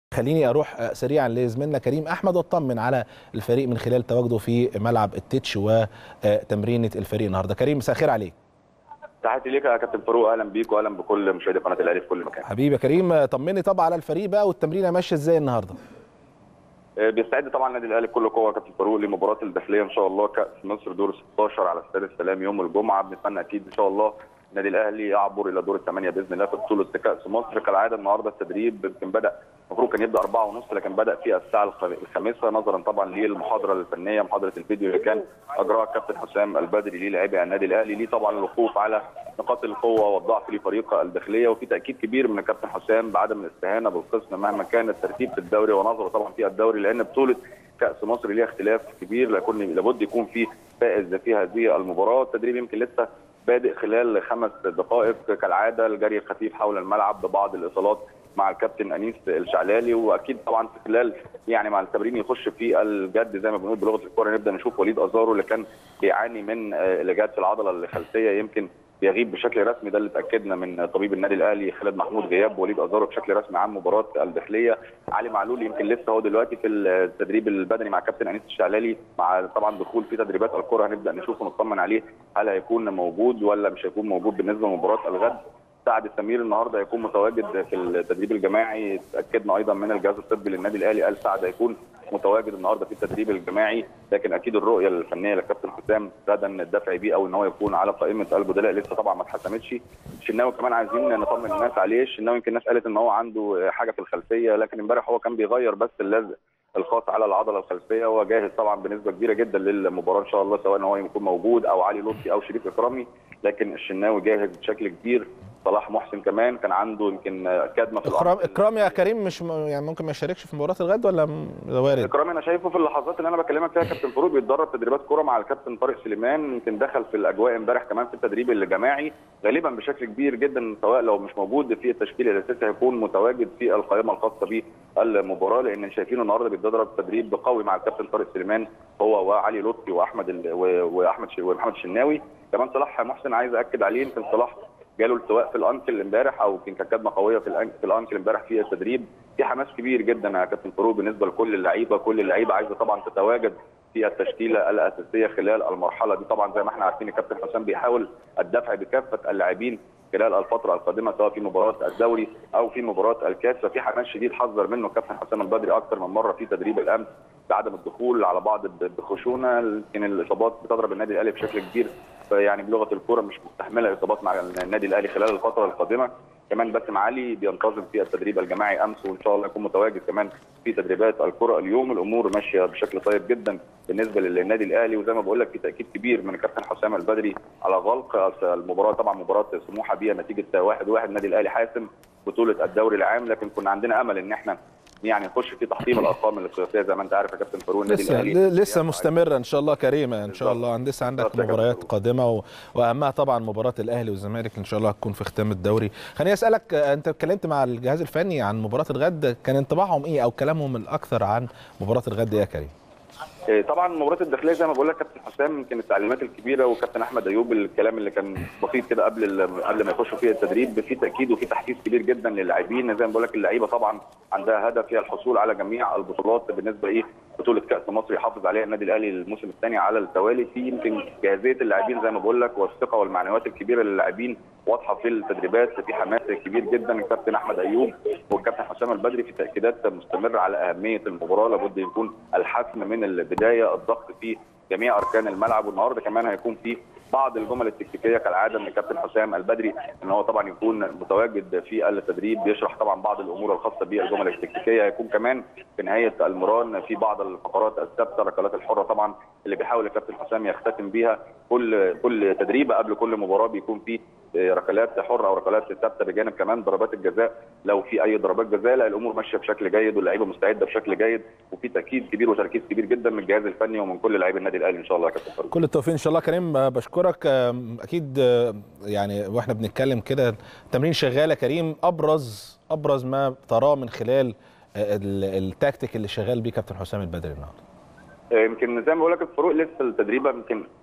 خليني اروح سريعا لزميلنا كريم احمد واطمن على الفريق من خلال تواجده في ملعب التتش وتمرينه الفريق النهارده كريم مساء الخير عليك تحياتي ليك يا كابتن فاروق اهلا بيك واهلا بكل مشاهدي قناه الاهلي في كل مكان حبيبي يا كريم طمني طبعا على الفريق بقى والتمرينه ماشيه ازاي النهارده بيستعد طبعا النادي الاهلي بكل قوه كابتن فاروق لمباراه الداخليه ان شاء الله كاس مصر دور 16 على استاد السلام يوم الجمعه بنتمنى اكيد ان شاء الله النادي الاهلي يعبر الى دور الثمانيه باذن الله في بطوله كاس مصر كالعاده النهارده التدريب يمكن بدا المفروض كان يبدا 4 ونص لكن بدا في الساعه الخامسه نظرا طبعا للمحاضره الفنيه محاضره الفيديو اللي كان اجراها الكابتن حسام البدري للاعبي النادي الاهلي ليه طبعا الوقوف على نقاط القوه والضعف لفريق الداخليه وفي تاكيد كبير من الكابتن حسام بعدم الاستهانه بالقسم مهما كان الترتيب في الدوري ونظره طبعا في الدوري لان بطوله كاس مصر ليها اختلاف كبير لكن لابد يكون في فائز في هذه المباراه التدريب يمكن لسه بادئ خلال خمس دقائق كالعاده الجري الخفيف حول الملعب ببعض الاصالات مع الكابتن انيس الشعلالي واكيد طبعا في خلال يعني مع التمرين يخش في الجد زي ما بنقول بلغه الكوره نبدا نشوف وليد ازارو اللي كان بيعاني من الاجهاد في العضله الخلفيه يمكن بيغيب بشكل رسمي ده اللي اتاكدنا من طبيب النادي الاهلي خالد محمود غياب وليد ازارو بشكل رسمي عن مباراه الداخليه علي معلول يمكن لسه هو دلوقتي في التدريب البدني مع كابتن انيس الشعلالي مع طبعا دخول في تدريبات الكره هنبدا نشوف ونطمن عليه هل هيكون موجود ولا مش هيكون موجود بالنسبه لمباراه الغد سعد السمير النهارده هيكون متواجد في التدريب الجماعي اتاكدنا ايضا من الجهاز الطبي للنادي الاهلي قال سعد هيكون متواجد النهارده في التدريب الجماعي لكن اكيد الرؤيه الفنيه للكابتن حسام غدا الدفع بيه او ان هو يكون على قائمه البدلاء لسه طبعا ما اتحسمتش الشناوي كمان عايزين نطمن الناس عليه الشناوي يمكن الناس قالت ان هو عنده حاجه في الخلفيه لكن امبارح هو كان بيغير بس اللزق الخاص على العضله الخلفيه هو جاهز طبعا بنسبه كبيره جدا للمباراه ان شاء الله سواء ان هو يكون موجود او علي لطفي او شريف اكرامي لكن الشناوي جاهز بشكل كبير صلاح محسن كمان كان عنده يمكن كدمه في اكرام اكرام يا كريم مش م... يعني ممكن ما يشاركش في مباراه الغد ولا ده وارد؟ اكرام انا شايفه في اللحظات اللي انا بكلمك فيها كابتن فاروق بيتدرب تدريبات كوره مع الكابتن طارق سليمان يمكن دخل في الاجواء امبارح كمان في التدريب الجماعي غالبا بشكل كبير جدا سواء لو مش موجود في التشكيل الاساسي هيكون متواجد في القائمه الخاصه بالمباراه لان شايفينه النهارده بيتدرب تدريب قوي مع الكابتن طارق سليمان هو وعلي لطفي واحمد ال... واحمد ومحمد الشناوي كمان صلاح محسن عايز اكد عليه يمكن صلاح جاله التواء في الانكل امبارح او يمكن كانت كدمه قويه في في الانكل امبارح في التدريب في حماس كبير جدا يا كابتن فاروق بالنسبه لكل اللعيبه كل اللعيبه عايزه طبعا تتواجد في التشكيله الاساسيه خلال المرحله دي طبعا زي ما احنا عارفين الكابتن حسام بيحاول الدفع بكافه اللاعبين خلال الفتره القادمه سواء في مباراه الدوري او في مباراه الكاس ففي حماس شديد حذر منه الكابتن حسام البدري اكثر من مره في تدريب الامس بعدم الدخول على بعض بخشونه يمكن الاصابات بتضرب النادي الاهلي بشكل كبير يعني بلغه الكوره مش مستحمله اصابات مع النادي الاهلي خلال الفتره القادمه كمان باسم علي بينتظم في التدريب الجماعي امس وان شاء الله يكون متواجد كمان في تدريبات الكره اليوم الامور ماشيه بشكل طيب جدا بالنسبه للنادي الاهلي وزي ما بقول لك في تاكيد كبير من الكابتن حسام البدري على غلق المباراه طبعا مباراه سموحه بيها نتيجه 1-1 النادي الاهلي حاسم بطوله الدوري العام لكن كنا عندنا امل ان احنا يعني نخش في تحطيم الارقام القياسيه زي ما انت عارف يا كابتن فاروق النادي لسه الاهلي لسه مستمره ان شاء الله كريمه ان شاء الله لسه عندك مباريات قادمه و... واهمها طبعا مباراه الاهلي والزمالك ان شاء الله هتكون في ختام الدوري خليني اسالك انت اتكلمت مع الجهاز الفني عن مباراه الغد كان انطباعهم ايه او كلامهم الاكثر عن مباراه الغد ايه يا كريم طبعا مباراه الداخليه زي ما بقول لك كابتن حسام يمكن التعليمات الكبيره وكابتن احمد ايوب الكلام اللي كان بسيط كده قبل قبل ما يخشوا فيه التدريب في تاكيد وفي تحفيز كبير جدا للاعبين زي ما بقول لك اللعيبه طبعا عندها هدف هي الحصول على جميع البطولات بالنسبه ايه بطوله كاس مصر يحافظ عليها النادي الاهلي الموسم الثاني على التوالي في يمكن جاهزيه اللاعبين زي ما بقول لك والثقه والمعنويات الكبيره للاعبين واضحه في التدريبات في حماس كبير جدا الكابتن احمد ايوب والكابتن حسام البدري في تاكيدات مستمره على اهميه المباراه لابد يكون الحسم من البدايه الضغط في جميع اركان الملعب والنهارده كمان هيكون في بعض الجمل التكتيكيه كالعاده من الكابتن حسام البدري ان هو طبعا يكون متواجد في التدريب بيشرح طبعا بعض الامور الخاصه بالجمل التكتيكيه هيكون كمان في نهايه المران في بعض الفقرات الثابته الركلات الحره طبعا اللي بيحاول الكابتن حسام يختتم بيها كل كل تدريبه قبل كل مباراه بيكون في ركلات حره او ركلات ثابته بجانب كمان ضربات الجزاء لو في اي ضربات جزاء لا الامور ماشيه بشكل جيد واللعيبه مستعده بشكل جيد وفي تاكيد كبير وتركيز كبير جدا من الجهاز الفني ومن كل لاعبي النادي الاهلي ان شاء الله يا كابتن كل التوفيق ان شاء الله كريم بشكرك اكيد يعني واحنا بنتكلم كده التمرين شغاله كريم ابرز ابرز ما تراه من خلال التكتيك اللي شغال بيه كابتن حسام البدري النهارده يمكن زي ما بقول لك الفروق لسه التدريبه يمكن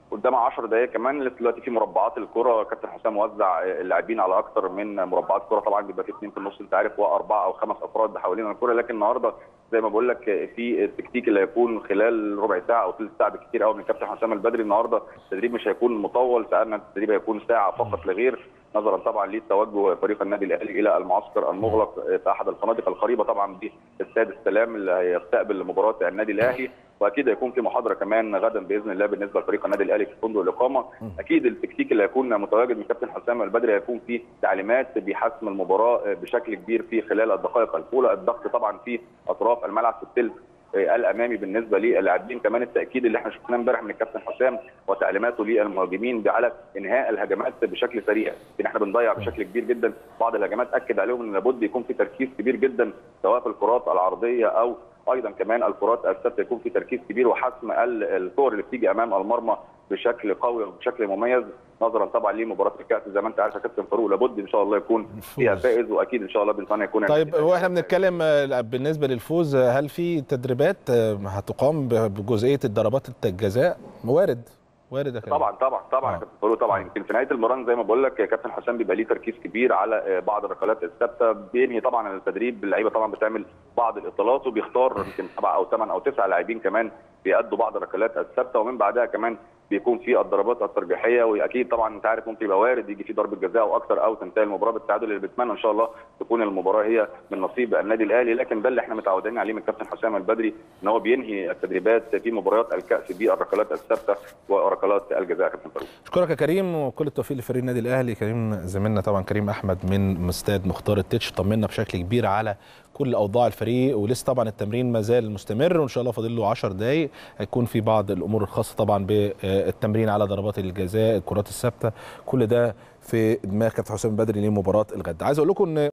قدامها 10 دقائق كمان لسه دلوقتي في مربعات الكره كابتن حسام وزع اللاعبين على اكثر من مربعات كره طبعا بيبقى في اثنين في النص انت عارف واربعه او خمس افراد حوالين الكره لكن النهارده زي ما بقول لك في التكتيك اللي هيكون خلال ربع ساعه او ثلث ساعه بالكثير قوي من كابتن حسام البدري النهارده التدريب مش هيكون مطول سالنا التدريب هيكون ساعه فقط لا غير نظرا طبعا للتوجه فريق النادي الاهلي الى المعسكر المغلق في احد الفنادق القريبه طبعا باستاد السلام اللي هيستقبل مباراه النادي الاهلي واكيد هيكون في محاضره كمان غدا باذن الله بالنسبه لفريق النادي الاهلي في فندق الاقامه اكيد التكتيك اللي هيكون متواجد من كابتن حسام البدري هيكون فيه تعليمات بحسم المباراه بشكل كبير في خلال الدقائق الاولى الضغط طبعا في اطراف الملعب في الثلث الامامي بالنسبه للاعبين كمان التاكيد اللي احنا شفناه امبارح من الكابتن حسام وتعليماته للمهاجمين على انهاء الهجمات بشكل سريع ان احنا بنضيع بشكل كبير جدا بعض الهجمات اكد عليهم ان لابد يكون في تركيز كبير جدا سواء في الكرات العرضيه او ايضا كمان الكرات الثابته يكون في تركيز كبير وحسم الكور اللي بتيجي امام المرمى بشكل قوي وبشكل مميز نظرا طبعا لمباراه الكاس زي ما انت عارف يا كابتن فاروق لابد ان شاء الله يكون فيها فائز واكيد ان شاء الله بنتمنى يكون طيب واحنا بنتكلم بالنسبه للفوز هل في تدريبات هتقام بجزئيه الضربات الجزاء وارد وارد يا طبعا طبعا طبعا يا كابتن فاروق طبعا يمكن في نهايه المران زي ما بقول لك كابتن حسام بيبقى ليه تركيز كبير على بعض الركلات الثابته بينهي طبعا التدريب اللعيبه طبعا بتعمل بعض الاطالات وبيختار يمكن سبعه او ثمان او تسع لاعبين كمان بيأدوا بعض الركلات الثابته ومن بعدها كمان بيكون في الضربات الترجيحيه واكيد طبعا انت عارف ممكن يبقى وارد يجي في ضربه جزاء او اكثر او تنتهي المباراه بالتعادل اللي بنتمنى ان شاء الله تكون المباراه هي من نصيب النادي الاهلي لكن ده اللي احنا متعودين عليه من كابتن حسام البدري ان هو بينهي التدريبات في مباريات الكاس بالركلات الثابته وركلات الجزاء كابتن فاروق. اشكرك يا كريم وكل التوفيق لفريق النادي الاهلي كريم زميلنا طبعا كريم احمد من استاد مختار التتش طمنا بشكل كبير على كل اوضاع الفريق ولسه طبعا التمرين ما زال مستمر وان شاء الله فاضل له 10 دقائق هيكون في بعض الامور الخاصه طبعا بالتمرين على ضربات الجزاء الكرات الثابته كل ده في دماغ كابتن حسام بدري لمباراه الغد عايز اقول لكم ان